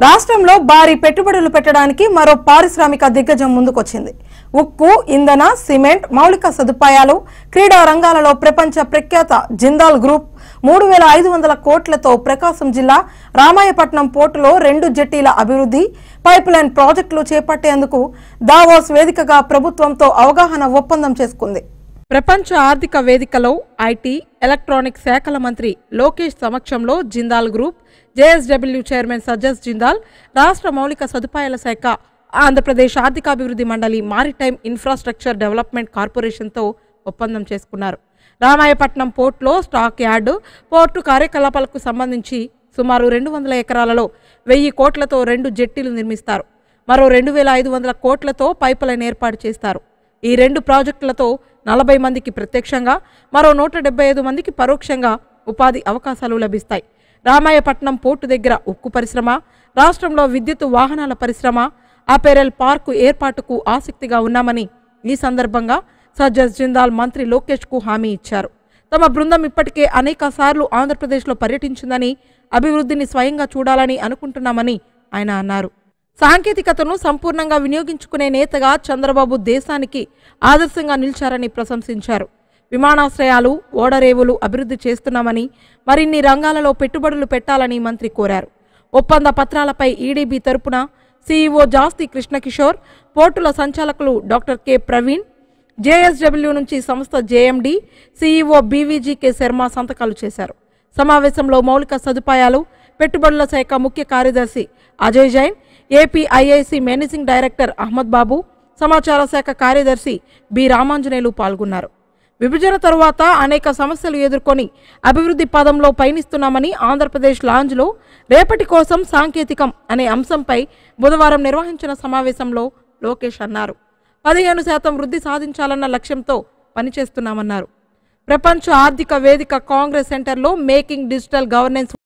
రాష్ట్రంలో భారీ పెట్టుబడులు పెట్టడానికి మరో పారిశ్రామిక దిగ్గజం ముందుకొచ్చింది ఉక్కు ఇంధన సిమెంట్ మౌలిక సదుపాయాలు క్రీడా రంగాలలో ప్రపంచ ప్రఖ్యాత జిందాల్ గ్రూప్ మూడు వేల ఐదు వందల కోట్లతో ప్రకాశం జిల్లా రామాయపట్నం పోర్టులో రెండు జట్టీల అభివృద్ధి పైప్ లైన్ ప్రాజెక్టులు చేపట్టేందుకు దావోస్ వేదికగా ప్రభుత్వంతో అవగాహన ఒప్పందం చేసుకుంది ప్రపంచ ఆర్థిక వేదికలో ఐటీ ఎలక్ట్రానిక్ శాఖల మంత్రి లోకేష్ సమక్షంలో Jindal group JSW chairman Sajjan Jindal రాష్ట్ర మౌలిక సదుపాయాల శాఖ ఆంధ్రప్రదేశ్ ఆర్థికాభివృద్ధి మండలి మారిటైమ్ ఇన్ఫ్రాస్ట్రక్చర్ డెవలప్మెంట్ కార్పొరేషన్తో ఒప్పందం చేసుకున్నారు రామాయపట్నం పోర్టులో స్టాక్ యార్డు పోర్టు కార్యకలాపాలకు సంబంధించి సుమారు రెండు వందల ఎకరాలలో వెయ్యి కోట్లతో రెండు జెట్టీలు నిర్మిస్తారు మరో రెండు వేల ఐదు వందల కోట్లతో పైప్ లైన్ ఏర్పాటు చేస్తారు ఈ రెండు ప్రాజెక్టులతో నలభై మందికి ప్రత్యక్షంగా మరో నూట డెబ్బై ఐదు మందికి పరోక్షంగా ఉపాధి అవకాశాలు లభిస్తాయి రామాయపట్నం పోర్టు దగ్గర ఉక్కు పరిశ్రమ రాష్ట్రంలో విద్యుత్ వాహనాల పరిశ్రమ అపెరల్ పార్కు ఏర్పాటుకు ఆసక్తిగా ఉన్నామని ఈ సందర్భంగా సజ్జస్ జిందాల్ మంత్రి లోకేష్కు హామీ ఇచ్చారు తమ బృందం ఇప్పటికే అనేక సార్లు ఆంధ్రప్రదేశ్లో పర్యటించిందని అభివృద్ధిని స్వయంగా చూడాలని అనుకుంటున్నామని ఆయన అన్నారు సాంకేతికతను సంపూర్ణంగా వినియోగించుకునే నేతగా చంద్రబాబు దేశానికి ఆదర్శంగా నిలిచారని ప్రశంసించారు విమానాశ్రయాలు ఓడరేవులు అభివృద్ధి చేస్తున్నామని మరిన్ని రంగాలలో పెట్టుబడులు పెట్టాలని మంత్రి కోరారు ఒప్పంద పత్రాలపై ఈడీబీ తరపున సీఈఓ జాస్తి కృష్ణకిషోర్ పోర్టుల సంచాలకులు డాక్టర్ కె ప్రవీణ్ జేఎస్డబ్ల్యూ నుంచి సంస్థ JMD CEO BVG K Sharma సంతకాలు చేశారు సమావేశంలో మౌలిక సదుపాయాలు పెట్టుబడుల శాఖ ముఖ్య కార్యదర్శి Ajay Jain AP IIC managing director Ahmed Babu సమాచార శాఖ కార్యదర్శి బి రామాంజనేయులు పాల్గొన్నారు విభజన తరువాత అనేక సమస్యలు ఎదుర్కొని అభివృద్ధి పదంలో పయనిస్తున్నామని ఆంధ్రప్రదేశ్ లాంజ్లో రేపటి కోసం సాంకేతికం అనే అంశంపై బుధవారం నిర్వహించిన సమావేశంలో లోకేష్ అన్నారు పదిహేను శాతం వృద్ధి సాధించాలన్న లక్ష్యంతో పనిచేస్తున్నామన్నారు ప్రపంచ ఆర్థిక వేదిక కాంగ్రెస్ సెంటర్లో మేకింగ్ డిజిటల్ గవర్నెన్స్